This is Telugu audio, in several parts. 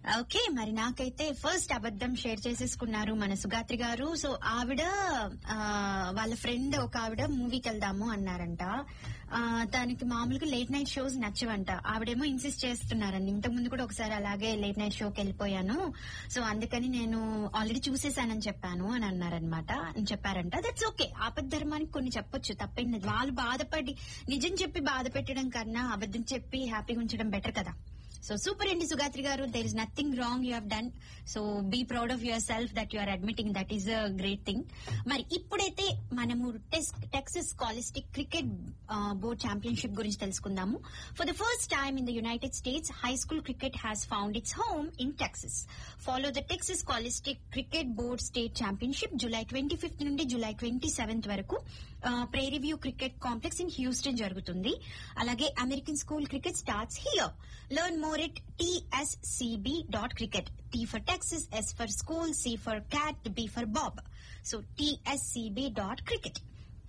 ఓకే మరి నాకైతే ఫస్ట్ అబద్ధం షేర్ చేసేసుకున్నారు మన సుగాత్రి గారు సో ఆవిడ ఆ, వాళ్ళ ఫ్రెండ్ ఒక ఆవిడ మూవీకి వెళ్దాము అన్నారంట ఆ, దానికి మామూలుగా లేట్ నైట్ షోస్ నచ్చవంట ఆవిడేమో ఇన్సిస్ట్ చేస్తున్నారండి ఇంతకు ముందు కూడా ఒకసారి అలాగే లేట్ నైట్ షోకి వెళ్ళిపోయాను సో అందుకని నేను ఆల్రెడీ చూసేసానని చెప్పాను అని అన్నారనమాట అని చెప్పారంట దట్స్ ఓకే ఆపద్ధర్మానికి కొన్ని చెప్పొచ్చు తప్పేం లేదు వాళ్ళు బాధపడి నిజం చెప్పి బాధ పెట్టడం కన్నా అబద్ధం చెప్పి హ్యాపీగా ఉంచడం బెటర్ కదా సో సూపర్ అండి Sugathri garu there is nothing wrong you హన్ so be proud of yourself that you are admitting that is a great thing మరి ఇప్పుడైతే మనము Texas scholastic cricket board championship గురించి తెలుసుకుందాము for the first time in the United States high school cricket has found its home in Texas follow the Texas scholastic cricket board state championship July twenty fifth నుండి జూలై ట్వంటీ సెవెంత్ వరకు Prairie View cricket complex in Houston జరుగుతుంది అలాగే American school cricket starts here learn more it TSCB dot cricket T for Texas S for school C for cat B for Bob so TSCB dot cricket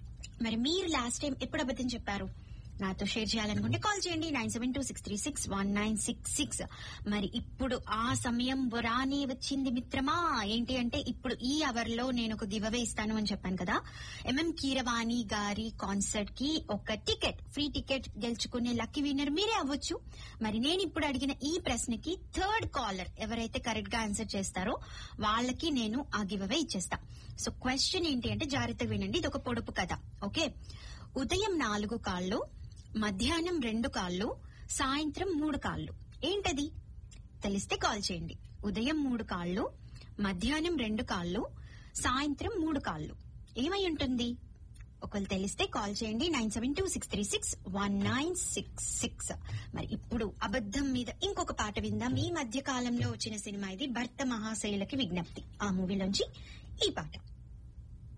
మరి మీరు లాస్ట్ టైం ఎప్పుడు అబద్ధం చెప్పారు నాతో షేర్ చేయాలనుకుంటే కాల్ చేయండి nine seven two six three six one nine six six మరి ఇప్పుడు ఆ సమయం రాని వచ్చింది మిత్రమా ఏంటి అంటే ఇప్పుడు ఈ అవర్ లో నేను ఒక గివ్ ఇస్తాను అని చెప్పాను కదా ఎంఎం కీరవాణి గారి కాన్సర్ట్ కి ఒక టికెట్ ఫ్రీ టికెట్ గెలుచుకునే లక్కీ విన్నర్ మీరే అవ్వచ్చు మరి నేను ఇప్పుడు అడిగిన ఈ ప్రశ్నకి థర్డ్ కాలర్ ఎవరైతే కరెక్ట్ గా ఆన్సర్ చేస్తారో వాళ్ళకి నేను ఆ గివ్ అవే ఇచ్చేస్తా సో క్వశ్చన్ ఏంటి అంటే జాగ్రత్తగా వినండి ఇది ఒక పొడుపు కథ ఓకే ఉదయం నాలుగు కాళ్ళు మధ్యాహ్నం రెండు కాళ్ళు సాయంత్రం మూడు కాళ్ళు ఏంటది తెలిస్తే కాల్ చేయండి ఉదయం మూడు కాళ్ళు మధ్యాహ్నం రెండు కాళ్ళు సాయంత్రం మూడు కాళ్ళు ఏమై ఉంటుంది ఒకవేళ తెలిస్తే కాల్ చేయండి nine seven two six three six one nine six six మరి ఇప్పుడు అబద్ధం మీద ఇంకొక పాట విందాం ఈ మధ్య కాలంలో వచ్చిన సినిమా ఇది భర్త మహాశైలకి విజ్ఞప్తి ఆ మూవీలోంచి ఈ పాట